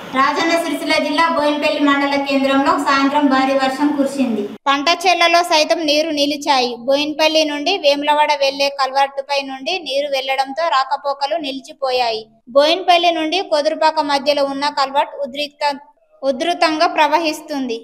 రాజన్న సిరిసిల్ల జిల్లా బోయినపల్లి మండల కేంద్రంలో సాయంత్రం భారీ వర్షం కురిసింది పంట చేళ్లలో సైతం నీరు నిలిచాయి బోయినపల్లి నుండి వేములవాడ వెళ్లే కల్వర్టుపై నుండి నీరు వెళ్లడంతో రాకపోకలు నిలిచిపోయాయి బోయినపల్లి నుండి కొదురుపాక మధ్యలో ఉన్న కల్వర్ట్ ఉద్రిక్త ఉధృతంగా ప్రవహిస్తుంది